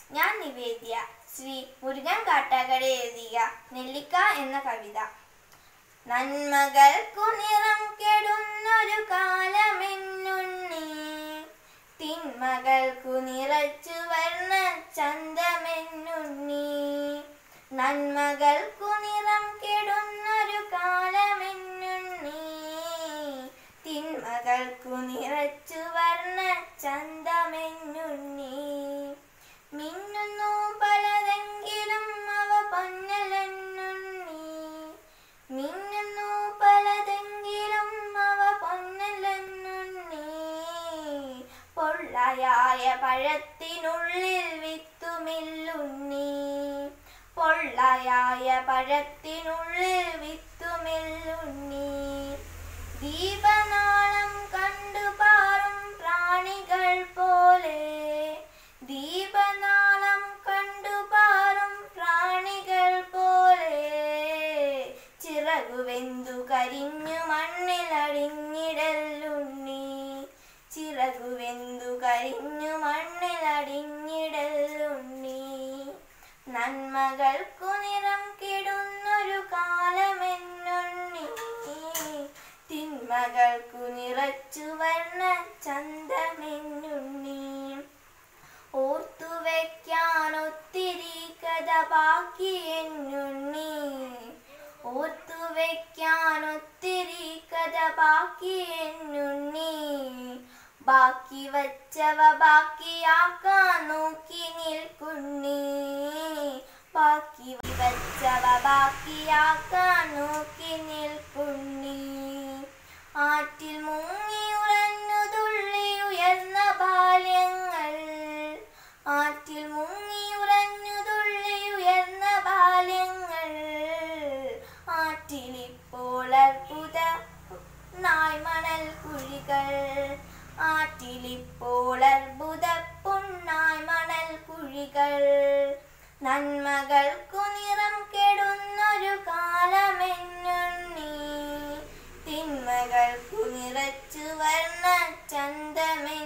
ഞാൻ നിവേദ്യ ശ്രീ മുരുകൻ കാട്ടാക്കട എഴുതിയ നെല്ലിക്ക എന്ന കവിത നന്മകൾക്കു നിറം കെടുന്നൊരു കാലമെന്നുണ്ണി തിന്മകൾക്കു നിറച്ചു വർണ്ണ ചന്തമെന്നുണ്ണി നന്മകൾക്കു നിറം കെടുന്നൊരു കാലമെന്നുണ്ണി തിന്മകൾക്കു നിറച്ചു വർണ്ണ ചന്തമെന്നുണ്ണി മിന്നുന്നു പലതെങ്കിലും അവ പൊന്നലെന്നുണ്ണി മിന്നുന്നു പലതെങ്കിലും അവ പൊന്നലെന്നുണ്ണി പൊള്ളയായ പഴത്തിനുള്ളിൽ വിത്തുമില്ലുണ്ണി പൊള്ളയായ പഴത്തിനുള്ളിൽ വിത്തുമില്ലുണ്ണി ദീപനാളം കണ്ടു പാറും പ്രാണികൾ പോലെ ദീപനാളം കണ്ടു പാറും പ്രാണികൾ പോലെ ചിറകുവെന്തു കരിഞ്ഞു മണ്ണിലടിഞ്ഞിടലുണ്ണി ചിറകുവെന്തു കരിഞ്ഞു മണ്ണിലടിഞ്ഞിടലുണ്ണി നന്മകൾക്കു നിറം കിടുന്നൊരു കാലമെന്നുണ്ണി തിന്മകൾക്കു നിറച്ചു വർണ്ണ ചന്തമെന്നുണ്ണി ഓർത്തു വെക്കാൻ ഒത്തിരി കഥ ബാക്കി എന്നുണ്ണി ഓർത്തു വെക്കാൻ ഒത്തിരി കഥ ബാക്കി എന്നുണ്ണി ബാക്കി വച്ചവ ബാക്കിയാക്കാൻ നോക്കി നിൽക്കുന്നി ബാക്കി വച്ചവ ബാക്കിയാക്കാൻ നോക്കി നിൽക്കുന്നി ആറ്റിൽ മുങ്ങി ഉറഞ്ഞു തുള്ളി ഉയർന്ന ബാല്യങ്ങൾ ആറ്റിൽ മുങ്ങി ഉറഞ്ഞു തുള്ളി ഉയർന്ന ബാല്യങ്ങൾ ആറ്റിലിപ്പോൾ അത്ഭുത നായ്മണൽ കുഴികൾ ആറ്റിലിപ്പോൾ അത്ഭുത പുണ്ണായ് മണൽ കുഴികൾ നന്മകൾക്കു നിറം കെടുന്നൊരു കാലമെന്നുണ്ണി തിന്മകൾക്കു നിറച്ചു വർണ്ണ ചന്തമേ